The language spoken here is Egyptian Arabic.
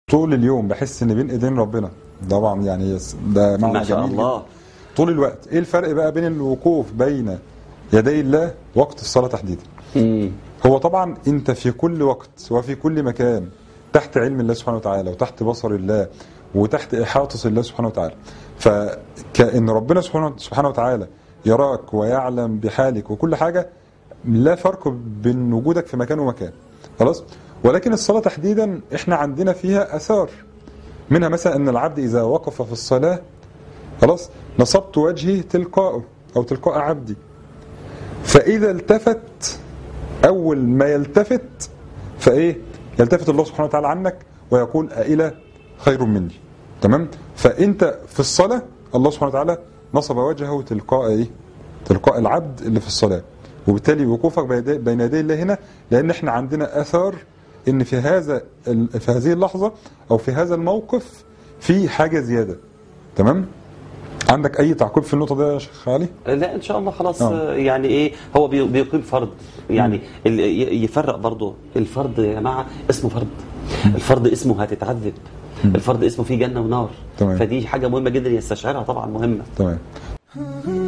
طول اليوم بحس ان بين ايدين ربنا طبعا يعني يس- ده معنى ما شاء جميل الله جداً. طول الوقت ايه الفرق بقى بين الوقوف بين يدي الله وقت الصلاه تحديدا مم. هو طبعا انت في كل وقت وفي كل مكان تحت علم الله سبحانه وتعالى وتحت بصر الله وتحت احاطه الله سبحانه وتعالى فكأن ربنا سبحانه سبحانه وتعالى يراك ويعلم بحالك وكل حاجه لا فرق بين وجودك في مكان ومكان خلاص ولكن الصلاه تحديدا احنا عندنا فيها اثار منها مثلا ان العبد اذا وقف في الصلاه خلاص نصبت وجهي تلقاءه او تلقاء عبدي فاذا التفت اول ما يلتفت فايه يلتفت الله سبحانه وتعالى عنك ويقول أإله خير مني تمام فانت في الصلاه الله سبحانه وتعالى نصب وجهه تلقاء ايه تلقاء العبد اللي في الصلاه وبالتالي وقوفك بين يدي- بين يدي الله هنا لان احنا عندنا اثار ان في هذا ال- في هذه اللحظه او في هذا الموقف في حاجه زياده تمام عندك اي تعقيب في النقطه دي يا شيخ علي لا ان شاء الله خلاص آه. آه. يعني ايه هو بي- بيقيم فرض يعني ال- ي- يفرق برضه الفرض يا جماعه اسمه فرض الفرض اسمه هتتعذب الفرض اسمه فيه جنه ونار تمام. فدي حاجه مهمه جدا يستشعرها طبعا مهمه تمام